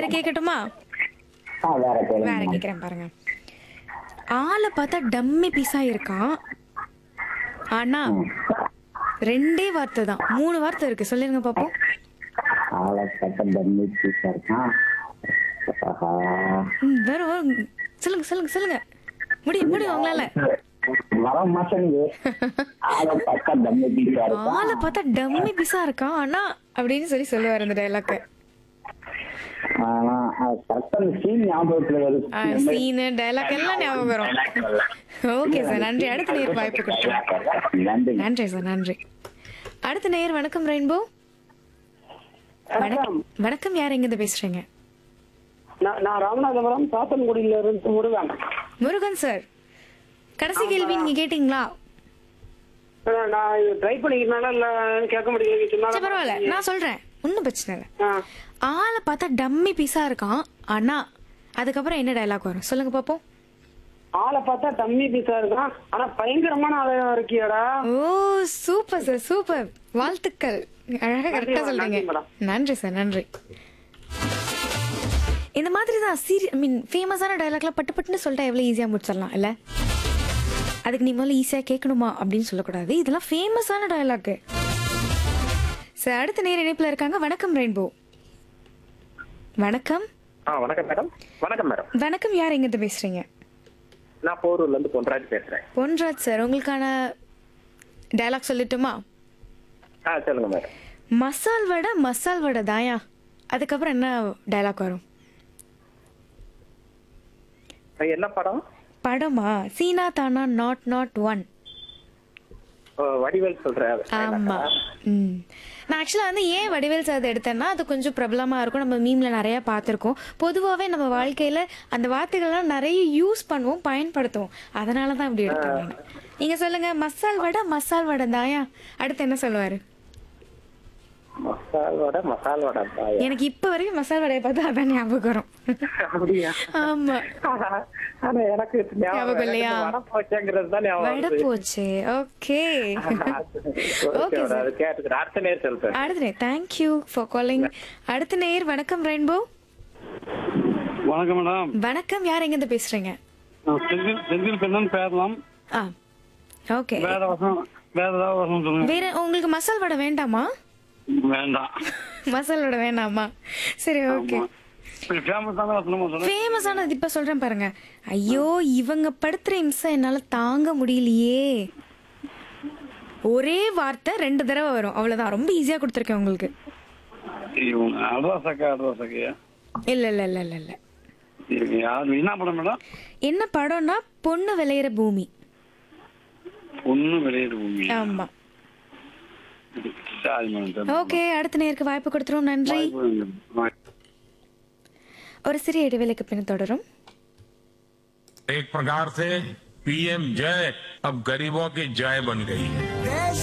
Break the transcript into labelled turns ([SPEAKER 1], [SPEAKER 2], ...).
[SPEAKER 1] கேட்கட்டுமா
[SPEAKER 2] ஆ வேற கேளுங்க
[SPEAKER 1] வேற கேக்குறேன் பாருங்க ஆளை பார்த்தா டம்மி பீஸா இருக்கான் ஆனா ரெண்டே வார்த்தை தான் மூணு வார்த்தை இருக்கு சொல்லுங்க பாப்போம்
[SPEAKER 2] ஆளை கட்ட தண்ணி பீஸா இருக்கான் ஆஹா.
[SPEAKER 1] ம், வரும் வரும் சொல்லுங்க சொல்லுங்க சொல்லுங்க முடியும் முடியும் உங்களால
[SPEAKER 2] வர மாட்டேங்குது ஆளை பார்த்தா தண்ணி பீஸா இருக்கான்
[SPEAKER 1] ஆளை பார்த்தா டம்மி பீஸா இருக்கான் ஆனா அப்படின்னு சொல்லி சொல்லுவார் அந்த டைலாக்
[SPEAKER 2] ஆனா கரெக்டா சீன் ஞாபகத்துல வருது
[SPEAKER 1] சீனு டைலாக் எல்லாம் ஞாபகம் வரும் ஓகே சார் நன்றி அடுத்த நேர் வாய்ப்பு கொடுக்கலாம்
[SPEAKER 2] நன்றி
[SPEAKER 1] நன்றி சார் நன்றி அடுத்த நேர் வணக்கம் ரெயின்போ வணக்கம் வணக்கம் யார் எங்கிருந்து பேசுறீங்க
[SPEAKER 3] நான் நான் ராமநாதபுரம் சாத்தன்குடியில இருந்து முருகன்
[SPEAKER 1] முருகன் சார் கடைசி கேள்வி நீங்க கேட்டீங்களா
[SPEAKER 3] அஹ் நான் ட்ரை பண்ணிக்கிறனால இல்ல கேட்க முடியல
[SPEAKER 1] சரி
[SPEAKER 3] சொன்னாலும்
[SPEAKER 1] பரவாயில்ல நான் சொல்றேன் ஒன்றும் பிரச்சனை இல்லை
[SPEAKER 3] ஆ.
[SPEAKER 1] ஆளை பார்த்தா டம்மி பீஸா இருக்கான் ஆனா அதுக்கப்புறம் என்ன டைலாக் வரும் சொல்லுங்க பாப்போம்
[SPEAKER 3] ஆளை பார்த்தா டம்மி பீஸா இருக்கான் ஆனா பயங்கரமான ஆளா இருக்கியாடா
[SPEAKER 1] ஓ சூப்பர் சார் சூப்பர் வாழ்த்துக்கள் அழகா கரெக்டா
[SPEAKER 3] நன்றி,
[SPEAKER 1] சொல்றீங்க
[SPEAKER 3] மேடம்.
[SPEAKER 1] நன்றி சார் நன்றி இந்த மாதிரி தான் சீரி ஐ மீன் ஃபேமஸான டைலாக்லாம் பட்டு பட்டுன்னு சொல்லிட்டா எவ்வளோ ஈஸியாக முடிச்சிடலாம் இல்லை அதுக்கு நீ முதல்ல ஈஸியாக கேட்கணுமா அப்படின்னு சொல்லக்கூடாது இதெல்லாம் ஃபேமஸான டைலாக்கு சார் அடுத்த நேர இணைப்பில் இருக்காங்க வணக்கம் ரெயின்போ வணக்கம்
[SPEAKER 4] ஆ வணக்கம் மேடம் வணக்கம் மேடம்
[SPEAKER 1] வணக்கம் யார் எங்கிட்ட பேசுறீங்க
[SPEAKER 4] நான் போரூர்ல இருந்து பொன்ராஜ் பேசுறேன்
[SPEAKER 1] பொன்ராஜ் சார் உங்களுக்கான டைலாக் சொல்லட்டுமா
[SPEAKER 4] ஆ சொல்லுங்க மேடம்
[SPEAKER 1] மசால் வடை மசால் வடை தாயா அதுக்கப்புறம் என்ன டைலாக் வரும்
[SPEAKER 4] அது என்ன படம்
[SPEAKER 1] படமா சீனா தானா நாட் நாட் ஒன்
[SPEAKER 4] ஓ, வடிவேல் சொல்ற
[SPEAKER 1] ஆமா ம் நான் ஆக்சுவலாக வந்து ஏன் வடிவேல் சார் எடுத்தேன்னா அது கொஞ்சம் பிரபலமாக இருக்கும் நம்ம மீம்ல நிறைய பார்த்துருக்கோம் பொதுவாகவே நம்ம வாழ்க்கையில் அந்த வார்த்தைகள்லாம் நிறைய யூஸ் பண்ணுவோம் பயன்படுத்துவோம் அதனால தான் அப்படி எடுத்தேன் நான் நீங்கள் சொல்லுங்கள் மசால் வடை மசால் வடை தாயா அடுத்து என்ன சொல்லுவார்
[SPEAKER 4] மசால் வடை மசால் வடை பாயா.
[SPEAKER 1] எனக்கு இப்போ வரைக்கும் மசால் வடையை பார்த்தா அதான் ஞாபகம் வரும்
[SPEAKER 4] அப்படியா
[SPEAKER 1] ஆமாம்
[SPEAKER 4] ஆனா எனக்கு
[SPEAKER 1] ஞாபகம்
[SPEAKER 4] ஞாபகம்
[SPEAKER 1] இல்லையா?
[SPEAKER 4] எனக்கு வடை போச்சேங்கிறது தான் ஞாபகம்
[SPEAKER 1] வடை
[SPEAKER 4] வருது.
[SPEAKER 1] போச்சு okay
[SPEAKER 4] okay
[SPEAKER 1] Okay,
[SPEAKER 4] madam,
[SPEAKER 1] sir.
[SPEAKER 4] அது கேட்டுக்கிறேன் அடுத்த நேரம் சொல்றேன்
[SPEAKER 1] அடுத்த நேர் தேங்க்யூ ஃபார் காலிங் அடுத்த நேர் வணக்கம் ரெயின்போ
[SPEAKER 5] வணக்கம் மேடம்
[SPEAKER 1] வணக்கம் யார் எங்கேருந்து பேசுறீங்க
[SPEAKER 5] நான் செந்தில் செந்தில் பெண்ணன் பேரலாம்
[SPEAKER 1] ஆ ஓகே
[SPEAKER 5] வேற வசனம் வேற ஏதாவது வசனம் சொல்லுங்க
[SPEAKER 1] வேற உங்களுக்கு மசால் வடை வேண்டாமா
[SPEAKER 5] வேண்டாம்
[SPEAKER 1] மசால் வடை வேண்டாமா சரி ஓகே
[SPEAKER 5] ஃபேமஸான வசனமா சொல்லுங்க
[SPEAKER 1] ஃபேமஸானது இப்ப சொல்றேன் பாருங்க ஐயோ இவங்க படுத்துற இம்சை என்னால தாங்க முடியலையே ஒரே வார்த்தை ரெண்டு தடவை வரும் அவ்வளவுதான் ரொம்ப ஈஸியா கொடுத்துருக்கேன் உங்களுக்கு
[SPEAKER 5] இவங்க அட்வாசக்கா அட்வாசக்கையா
[SPEAKER 1] இல்ல இல்ல இல்ல இல்ல இல்ல
[SPEAKER 5] இவங்க யாரு என்ன படம் மேடம்
[SPEAKER 1] என்ன படம்னா பொண்ணு விளையிற பூமி
[SPEAKER 5] ஒன்னும் வெளியிட பூமி
[SPEAKER 1] ஆமா
[SPEAKER 5] சரி மேடம்
[SPEAKER 1] ஓகே அடுத்த நேருக்கு வாய்ப்பு கொடுத்துரும் நன்றி ஒரு சிறிய இடைவேளைக்கு பின் தொடரும்
[SPEAKER 6] एक प्रकार से पीएम जय अब गरीबों की जय बन गई है
[SPEAKER 7] देश